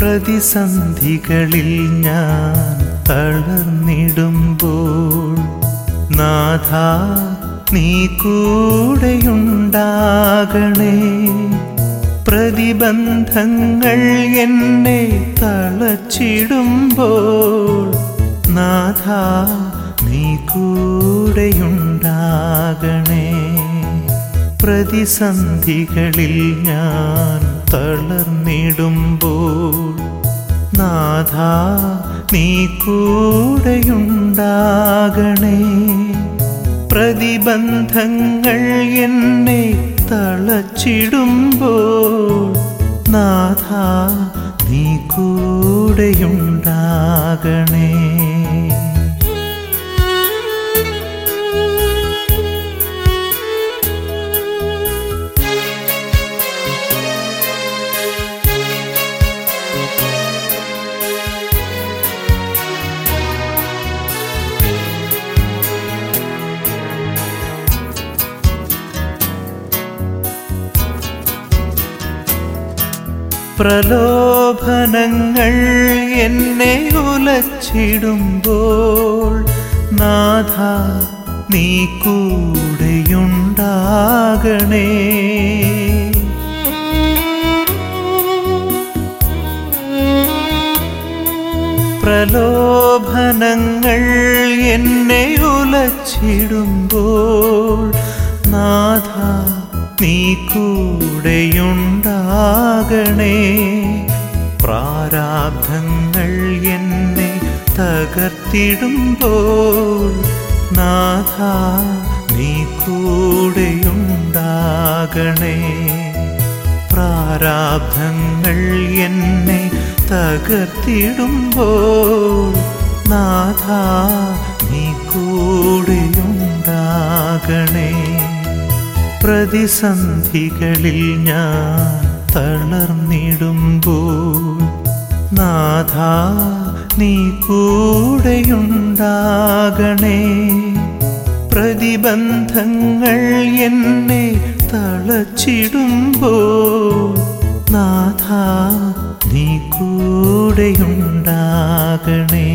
പ്രതിസന്ധികളിൽ ഞാൻ തളർന്നിടുമ്പോൾ നാഥ നീ കൂടെയുണ്ടാകണേ പ്രതിബന്ധങ്ങൾ എന്നെ തളച്ചിടുമ്പോൾ നാഥ നീ കൂടെയുണ്ടാകണേ പ്രതിസന്ധികളിൽ ഞാൻ തളർന്നിടുമ്പോൾ നാഥ നീ കൂടെയുണ്ടാകണേ പ്രതിബന്ധങ്ങൾ എന്നെ തളച്ചിടുമ്പോൾ നാഥ നീ കൂടെയുണ്ടാകണേ പ്രലോഭനങ്ങൾ എന്നെ ഉലച്ചിടുമ്പോൾ നാഥ നീ കൂടെയുണ്ടാകണേ പ്രലോഭനങ്ങൾ എന്നെ ഉലച്ചിടുമ്പോൾ നാഥ നീ കൂടെയുണ്ടാകണേ പ്രാരാബ്ധങ്ങൾ എന്നെ തകർത്തിടുമ്പോൾ നാഥ നീ കൂടെയുണ്ടാകണേ പ്രാരാബ്ധങ്ങൾ എന്നെ തകർത്തിടുമ്പോൾ നാഥ നീ കൂടെയുണ്ടാകണേ പ്രതിസന്ധികളിൽ ഞാൻ തളർന്നിടുമ്പോൾ നാഥ നീ കൂടെയുണ്ടാകണേ പ്രതിബന്ധങ്ങൾ എന്നെ തളച്ചിടുമ്പോൾ നാഥ നീ കൂടെയുണ്ടാകണേ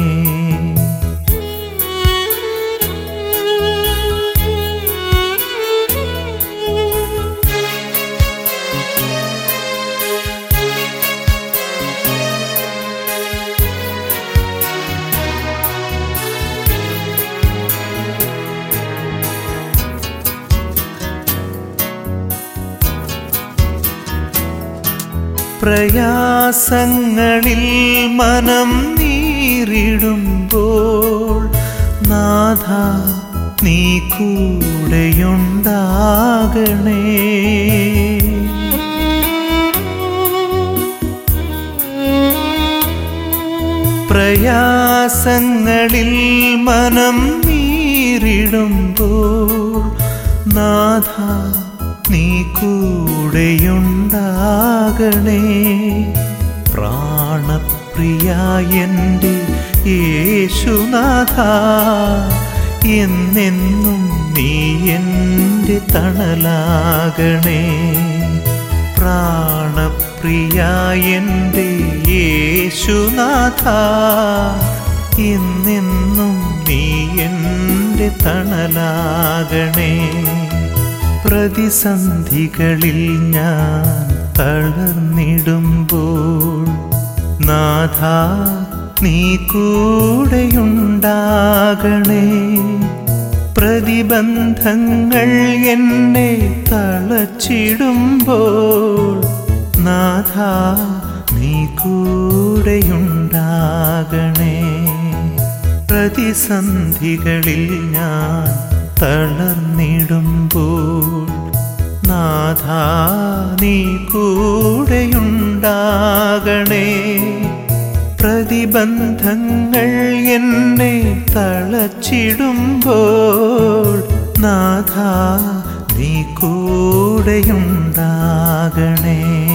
പ്രയാസങ്ങളിൽ മനം നീറിടുമ്പോൾ നാഥ നീ കൂടെയുണ്ടാകണേ പ്രയാസങ്ങളിൽ മനം നീറിടുമ്പോൾ നാഥ നീ കൂടെയുണ്ടാകണേ പ്രാണപ്രിയ എൻ്റെ യേശുനാഥ എന്നെന്നും നീ എൻ്റെ തണലാകണേ പ്രാണപ്രിയ എൻ്റെ യേശുനാഥ എന്നെന്നും നീ എൻ്റെ തണലാകണേ പ്രതിസന്ധികളിൽ ഞാൻ തളർന്നിടുമ്പോൾ നാഥ നീ കൂടെയുണ്ടാകണേ പ്രതിബന്ധങ്ങൾ എന്നെ തളച്ചിടുമ്പോൾ നാഥ നീ കൂടെയുണ്ടാകണേ പ്രതിസന്ധികളിൽ ഞാൻ തളർന്നിടുമ്പോൾ നാഥ നീ കൂടെയുണ്ടാകണേ പ്രതിബന്ധങ്ങൾ എന്നെ തളച്ചിടുമ്പോൾ നാഥ നീ കൂടെയുണ്ടാകണേ